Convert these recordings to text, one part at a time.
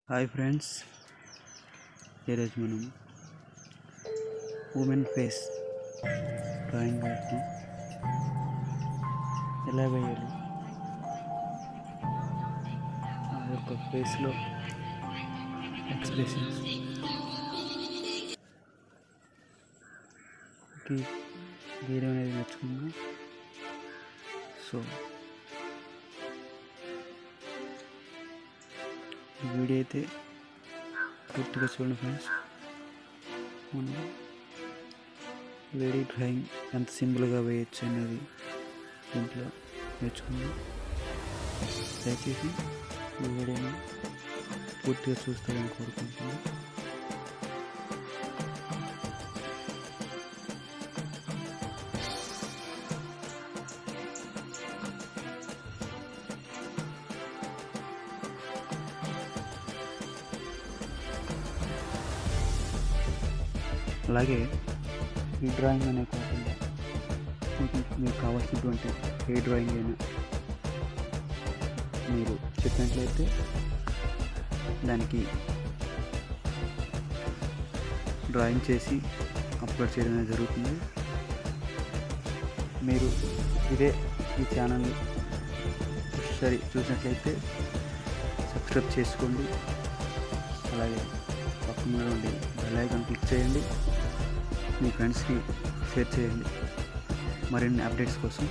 hi friends ఈరోజు మనం women face drawing వేస్తాం ఎలా వేయాలి ఆ యొక్క ఫేస్లో ఎక్స్ప్రెషన్స్ గీయడం అనేది నేర్చుకున్నాం సో ఈ వీడియో అయితే పూర్తిగా చూడండి ఫ్రెండ్స్ మనం లేడీ డ్రాయింగ్ ఎంత సింపుల్గా వేయచ్చు అనేది దీంట్లో నేర్చుకుందాం దయచేసి ఈ వీడియోని పూర్తిగా చూస్తారని కోరుకుంటున్నాను అలాగే ఈ డ్రాయింగ్ అనే కాకుండా మీకు మీకు కావాల్సినటువంటి ఏ డ్రాయింగ్ అయినా మీరు చెప్పినట్లయితే దానికి డ్రాయింగ్ చేసి అప్లోడ్ చేయడం అనేది జరుగుతుంది మీరు ఇదే ఈ ఛానల్ ఒకసారి చూసినట్లయితే సబ్స్క్రైబ్ చేసుకోండి అలాగే పక్కన ఉన్నటువంటి బెల్ ఐకాన్ క్లిక్ చేయండి మీ ఫ్రెండ్స్కి షేర్ చేయండి మరిన్ని అప్డేట్స్ కోసం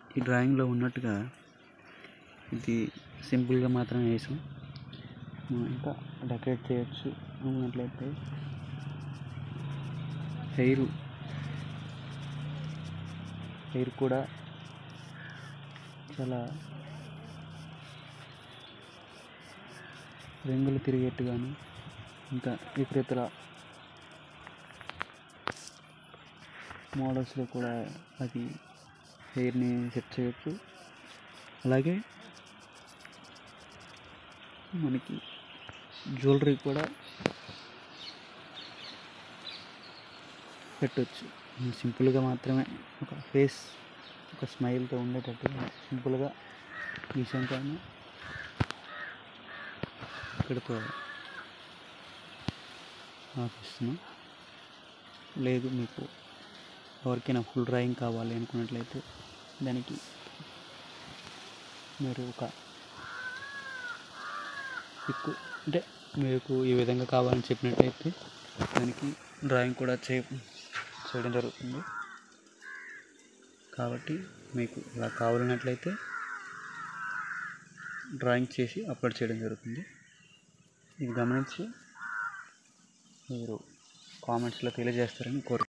ఈ డ్రాయింగ్లో ఉన్నట్టుగా ఇది సింపుల్గా మాత్రమే వేసాం మనం ఇంకా డెకరేట్ చేయొచ్చు అన్నట్లయితే హెయిర్ హెయిర్ కూడా చాలా రింగులు తిరిగేట్టుగాను ఇంకా ఇతర మోడల్స్లో కూడా అది హెయిర్ని సెట్ చేయొచ్చు అలాగే మనకి జ్యువెలరీ కూడా పెట్టొచ్చు సింపుల్గా మాత్రమే ఒక ఫేస్ ఒక స్మైల్తో ఉండేటట్టుగా సింపుల్గా గీసాం కానీ ఇక్కడితో ఆపిస్తున్నాం లేదు మీకు ఎవరికైనా ఫుల్ డ్రాయింగ్ కావాలి అనుకున్నట్లయితే దానికి మీరు ఒక పిక్ అంటే మీకు ఈ విధంగా కావాలని చెప్పినట్లయితే దానికి డ్రాయింగ్ కూడా చే చేయడం జరుగుతుంది కాబట్టి మీకు ఇలా కావాలన్నట్లయితే డ్రాయింగ్ చేసి అప్లోడ్ చేయడం జరుగుతుంది ఇది గమనించి మీరు కామెంట్స్లో తెలియజేస్తారని కోరు